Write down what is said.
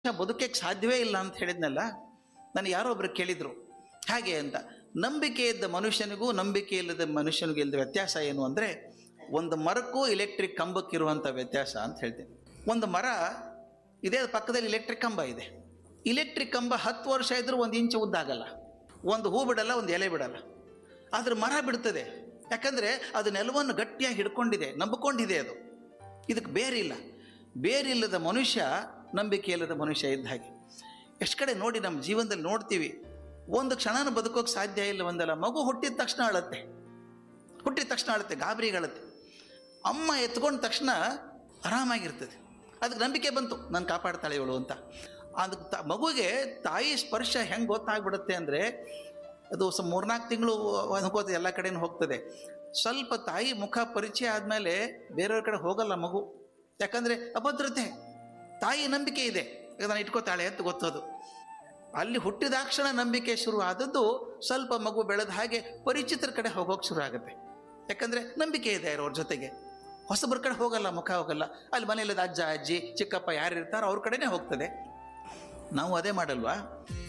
ಬದುಕಕ್ಕೆ ಸಾಧ್ಯವೇ ಇಲ್ಲ ಅಂತ ಹೇಳಿದ್ನಲ್ಲ ನನಗೆ ಯಾರೋ ಒಬ್ರು ಕೇಳಿದ್ರು ಹಾಗೆ ಅಂತ ನಂಬಿಕೆ ಇದ್ದ ಮನುಷ್ಯನಿಗೂ ನಂಬಿಕೆ ಇಲ್ಲದ ಮನುಷ್ಯನಿಗೂ ಇಲ್ಲದ ವ್ಯತ್ಯಾಸ ಏನು ಅಂದರೆ ಒಂದು ಮರಕ್ಕೂ ಇಲೆಕ್ಟ್ರಿಕ್ ಕಂಬಕ್ಕಿರುವಂಥ ವ್ಯತ್ಯಾಸ ಅಂತ ಹೇಳ್ತೀನಿ ಒಂದು ಮರ ಇದೇ ಪಕ್ಕದಲ್ಲಿ ಇಲೆಕ್ಟ್ರಿಕ್ ಕಂಬ ಇದೆ ಇಲೆಕ್ಟ್ರಿಕ್ ಕಂಬ ಹತ್ತು ವರ್ಷ ಇದ್ರೂ ಒಂದು ಇಂಚು ಉದ್ದ ಆಗಲ್ಲ ಒಂದು ಹೂ ಬಿಡಲ್ಲ ಒಂದು ಎಲೆ ಬಿಡಲ್ಲ ಆದ್ರೆ ಮರ ಬಿಡ್ತದೆ ಯಾಕಂದರೆ ಅದು ನೆಲವನ್ನು ಗಟ್ಟಿಯಾಗಿ ಹಿಡ್ಕೊಂಡಿದೆ ನಂಬಿಕೊಂಡಿದೆ ಅದು ಇದಕ್ಕೆ ಬೇರಿಲ್ಲ ಬೇರಿಲ್ಲದ ಮನುಷ್ಯ ನಂಬಿಕೆ ಇಲ್ಲದ ಮನುಷ್ಯ ಇದ್ದ ಹಾಗೆ ಎಷ್ಟು ಕಡೆ ನೋಡಿ ನಮ್ಮ ಜೀವನದಲ್ಲಿ ನೋಡ್ತೀವಿ ಒಂದು ಕ್ಷಣನೂ ಬದುಕೋಕೆ ಸಾಧ್ಯ ಇಲ್ಲ ಒಂದಲ್ಲ ಮಗು ಹುಟ್ಟಿದ ತಕ್ಷಣ ಅಳತ್ತೆ ಹುಟ್ಟಿದ ತಕ್ಷಣ ಅಳುತ್ತೆ ಗಾಬರಿಗಳತ್ತೆ ಅಮ್ಮ ಎತ್ಕೊಂಡ ತಕ್ಷಣ ಆರಾಮಾಗಿರ್ತದೆ ಅದಕ್ಕೆ ನಂಬಿಕೆ ಬಂತು ನಾನು ಕಾಪಾಡ್ತಾಳೆ ಇವಳು ಅಂತ ಅದಕ್ಕೆ ತ ಮಗುಗೆ ತಾಯಿ ಸ್ಪರ್ಶ ಹೆಂಗೆ ಗೊತ್ತಾಗ್ಬಿಡುತ್ತೆ ಅಂದರೆ ಅದು ಸ ಮೂರ್ನಾಲ್ಕು ತಿಂಗಳು ಅನ್ಕೋತ ಎಲ್ಲ ಕಡೆನೂ ಹೋಗ್ತದೆ ಸ್ವಲ್ಪ ತಾಯಿ ಮುಖ ಪರಿಚಯ ಆದಮೇಲೆ ಬೇರೆಯವ್ರ ಕಡೆ ಹೋಗಲ್ಲ ಮಗು ಯಾಕಂದರೆ ಅಭದ್ರತೆ ತಾಯಿ ನಂಬಿಕೆ ಇದೆ ಈಗ ನಾನು ಇಟ್ಕೋತಾಳೆ ಅಂತ ಗೊತ್ತದು ಅಲ್ಲಿ ಹುಟ್ಟಿದಾಕ್ಷಣ ನಂಬಿಕೆ ಶುರು ಆದದ್ದು ಸ್ವಲ್ಪ ಮಗು ಬೆಳೆದ ಹಾಗೆ ಪರಿಚಿತರ ಕಡೆ ಹೋಗೋಕೆ ಶುರು ಆಗುತ್ತೆ ಯಾಕಂದರೆ ನಂಬಿಕೆ ಇದೆ ಅವ್ರ ಜೊತೆಗೆ ಹೊಸಬ್ರ ಕಡೆ ಹೋಗಲ್ಲ ಮುಖ ಹೋಗಲ್ಲ ಅಲ್ಲಿ ಮನೆಯಲ್ಲದ ಅಜ್ಜ ಅಜ್ಜಿ ಚಿಕ್ಕಪ್ಪ ಯಾರು ಇರ್ತಾರೋ ಅವ್ರ ಕಡೆನೇ ಹೋಗ್ತದೆ ನಾವು ಅದೇ ಮಾಡಲ್ವಾ